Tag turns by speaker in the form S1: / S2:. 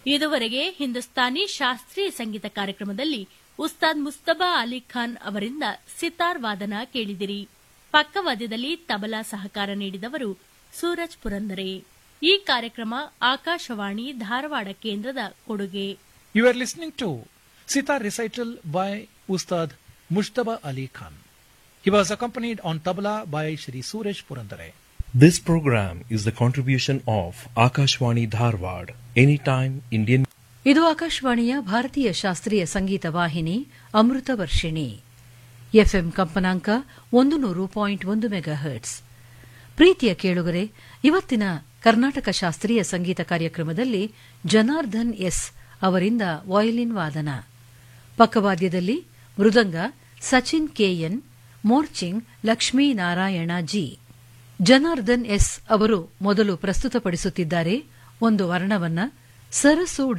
S1: ಇದುವರೆಗೆ ಹಿಂದೂಸ್ತಾನಿ ಶಾಸ್ತ್ರೀಯ ಸಂಗೀತ ಕಾರ್ಯಕ್ರಮದಲ್ಲಿ ಉಸ್ತಾದ್ ಮುಸ್ತಬಾ ಅಲಿ ಖಾನ್ ಅವರಿಂದ ಸಿತಾರ್ ವಾದನ ಕೇಳಿದಿರಿ ಪಕ್ಕವಾದ್ಯದಲ್ಲಿ ತಬಲಾ ಸಹಕಾರ ನೀಡಿದವರು ಸೂರಜ್ ಪುರಂದರೆ ಈ ಕಾರ್ಯಕ್ರಮ ಆಕಾಶವಾಣಿ ಧಾರವಾಡ ಕೇಂದ್ರದ ಕೊಡುಗೆ
S2: You are listening to Sitar recital by Ustad Mushtaba Ali Khan. He was accompanied on tabla by Shri Suraj Purandare.
S3: This program is the contribution of Akashwani Dharwad, Anytime Indian
S4: ಇದು ಆಕಾಶವಾಣಿಯ ಭಾರತೀಯ ಶಾಸ್ತ್ರೀಯ ಸಂಗೀತ ವಾಹಿನಿ ಅಮೃತ ವರ್ಷಿಣಿ ಎಫ್ಎಂ ಕಂಪನಾಂಕ ಒಂದು ನೂರು point ಒಂದು mega hertz ಪ್ರೀತಿಯ ಕೇಳುಗರೆ ಇವತ್ತಿನ ಕರ್ನಾಟಕ ಶಾಸ್ತ್ರೀಯ ಸಂಗೀತ ಕಾರ್ಯಕ್ರಮದಲ್ಲಿ ಜನಾರ್ದನ್ ಎಸ್ ಅವರಿಂದ ವಯಲಿನ್ ವಾದನ ಪಕ್ಕವಾದ್ಯದಲ್ಲಿ ಮೃದಂಗ ಸಚಿನ್ ಕೆಎನ್ ಮೋರ್ಚಿಂಗ್ ಲಕ್ಷ್ಮೀನಾರಾಯಣ ಜಿ ಜನಾರ್ದನ್ ಎಸ್ ಅವರು ಮೊದಲು ಪ್ರಸ್ತುತಪಡಿಸುತ್ತಿದ್ದಾರೆ ಒಂದು ವರ್ಣವನ್ನ ಸರಸು